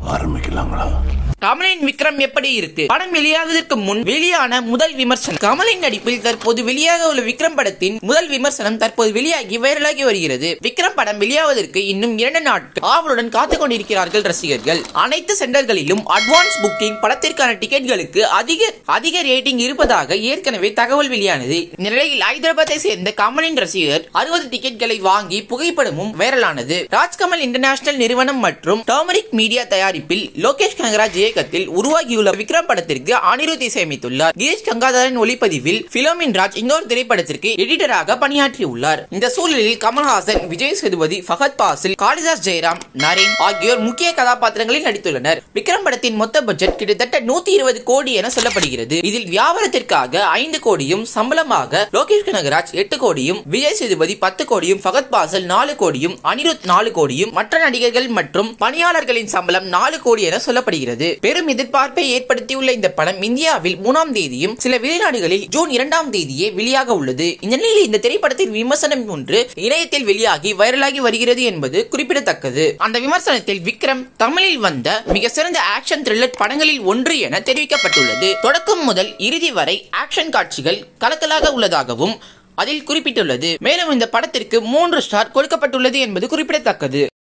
ஆரம்பிக்கலாங்களா கமலின் விக்ரம் எப்படி இருக்கு படம் வெளியாவதற்கு முன் வெளியான முதல் விமர்சனம் கமலின் நடிப்பில் தற்போது வெளியாக உள்ள விக்ரம் படத்தின் முதல் விமர்சனம் தற்போது வெளியாகி வைரலாகி வருகிறது விக்ரம் படம் வெளியாவதற்கு இன்னும் இரண்டு நாட்கள் ஆவலுடன் காத்துக் கொண்டிருக்கிறார்கள் ரசிகர்கள் அனைத்து சென்டர்களிலும் அட்வான்ஸ் புக்கிங் படத்திற்கான டிக்கெட்களுக்கு அதிக அதிக ரேட்டிங் இருப்பதாக ஏற்கனவே தகவல் வெளியானது இந்த நிலையில் ஹைதராபாத்தை சேர்ந்த கமலின் ரசிகர் அறுபது டிக்கெட்களை வாங்கி புகைப்படமும் வைரலானது ராஜ்கமல் இன்டர்நேஷனல் நிறுவனம் மற்றும் டர்மரிக் மீடியா தயாரிப்பில் லோகேஷ் கங்கராஜ் இயக்கத்தில் உருவாகியுள்ள விக்ரம் படத்திற்கு அனிருத் இசையமைத்துள்ளார் கிரீஷ் கங்காதரன் ஒளிப்பதிவில் பிலோமின் ராஜ் இன்னொரு திரைப்படத்திற்கு எடிட்டராக பணியாற்றியுள்ளார் இந்த சூழலில் கமல்ஹாசன் விஜய் சேதுபதி ஃபகத் பாசில் காளிதாஸ் ஜெயராம் நரேன் ஆகியோர் முக்கிய கதாபாத்திரங்களில் நடித்துள்ளனர் விக்ரம் படத்தின் மொத்த பட்ஜெட் கிட்டத்தட்ட நூத்தி இருபது கோடி என சொல்லப்படுகிறது இதில் வியாபாரத்திற்காக ஐந்து கோடியும் சம்பளமாக லோகேஷ் கனகராஜ் எட்டு கோடியும் விஜய் சேதுபதி பத்து கோடியும் ஃபகத் பாசல் நாலு கோடியும் அனிருத் நாலு கோடியும் மற்ற நடிகர்கள் மற்றும் பணியாளர்களின் சம்பளம் நாலு கோடி என சொல்லப்படுகிறது பெரும் எதிர்பார்ப்பை ஏற்படுத்தியுள்ள இந்த படம் இந்தியாவில் மூணாம் தேதியும் சில வெளிநாடுகளில் ஜூன் இரண்டாம் தேதியே வெளியாக உள்ளது இந்த நிலையில் இந்த திரைப்படத்தின் விமர்சனம் ஒன்று இணையத்தில் வெளியாகி வைரலாகி வருகிறது என்பது குறிப்பிடத்தக்கது அந்த விமர்சனத்தில் விக்ரம் தமிழில் வந்த மிக சிறந்த ஆக்ஷன் த்ரில்லர் படங்களில் ஒன்று என தெரிவிக்கப்பட்டுள்ளது தொடக்கம் முதல் இறுதி வரை ஆக்ஷன் காட்சிகள் கலக்கலாக உள்ளதாகவும் அதில் குறிப்பிட்டுள்ளது மேலும் இந்த படத்திற்கு மூன்று ஸ்டார் கொடுக்கப்பட்டுள்ளது என்பது குறிப்பிடத்தக்கது